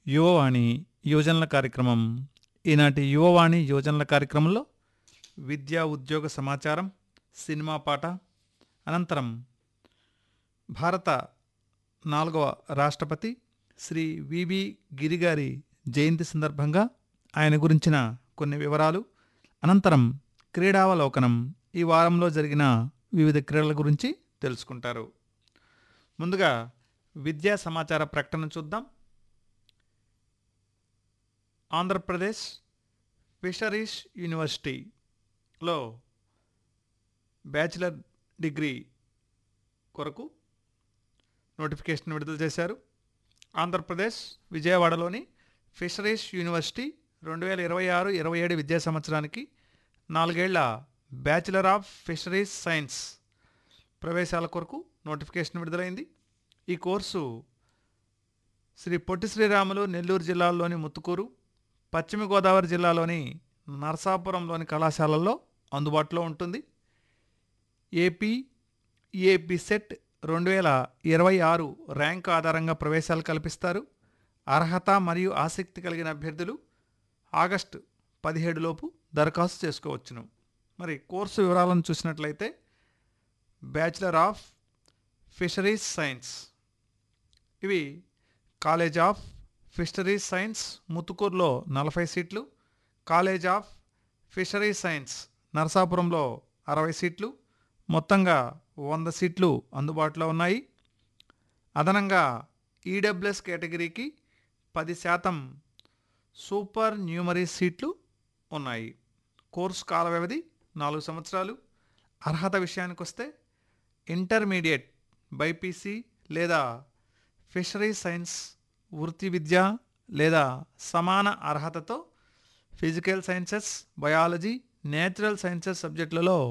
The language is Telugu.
యువవాణి యువజనుల కార్యక్రమం ఈనాటి యువవాణి యువజనుల కార్యక్రమంలో విద్యా ఉద్యోగ సమాచారం సినిమా పాట అనంతరం భారత నాలుగవ రాష్ట్రపతి శ్రీ వివి గిరిగారి జయంతి సందర్భంగా ఆయన గురించిన కొన్ని వివరాలు అనంతరం క్రీడావలోకనం ఈ వారంలో జరిగిన వివిధ క్రీడల గురించి తెలుసుకుంటారు ముందుగా విద్యా సమాచార ప్రకటన చూద్దాం ఆంధ్రప్రదేశ్ ఫిషరీస్ యూనివర్సిటీలో బ్యాచిలర్ డిగ్రీ కొరకు నోటిఫికేషన్ విడుదల చేశారు ఆంధ్రప్రదేశ్ విజయవాడలోని ఫిషరీస్ యూనివర్సిటీ రెండు వేల ఇరవై ఆరు ఇరవై ఏడు విద్యా సంవత్సరానికి నాలుగేళ్ల బ్యాచిలర్ ఆఫ్ ఫిషరీస్ సైన్స్ ప్రవేశాల కొరకు నోటిఫికేషన్ విడుదలైంది ఈ కోర్సు శ్రీ పొట్టి శ్రీరాములు నెల్లూరు జిల్లాలోని ముత్తుకూరు పశ్చిమ గోదావరి జిల్లాలోని నరసాపురంలోని కళాశాలల్లో అందుబాటులో ఉంటుంది ఏపీ ఏపీ సెట్ రెండు వేల ఇరవై ఆరు ర్యాంక్ ఆధారంగా ప్రవేశాలు కల్పిస్తారు అర్హత మరియు ఆసక్తి కలిగిన అభ్యర్థులు ఆగస్టు పదిహేడులోపు దరఖాస్తు చేసుకోవచ్చును మరి కోర్సు వివరాలను చూసినట్లయితే బ్యాచిలర్ ఆఫ్ ఫిషరీస్ సైన్స్ ఇవి కాలేజ్ ఆఫ్ ఫిషరీస్ సైన్స్ ముతుకూరులో నలభై సీట్లు కాలేజ్ ఆఫ్ ఫిషరీస్ సైన్స్ నరసాపురంలో అరవై సీట్లు మొత్తంగా వంద సీట్లు అందుబాటులో ఉన్నాయి అదనంగా ఈడబ్ల్యూఎస్ కేటగిరీకి పది శాతం సూపర్ న్యూమరీ సీట్లు ఉన్నాయి కోర్సు కాల వ్యవధి నాలుగు సంవత్సరాలు అర్హత విషయానికి వస్తే ఇంటర్మీడియట్ బైపీసీ లేదా ఫిషరీ సైన్స్ వృత్తి విద్య లేదా సమాన అర్హతతో physical sciences biology natural sciences సబ్జెక్టులలో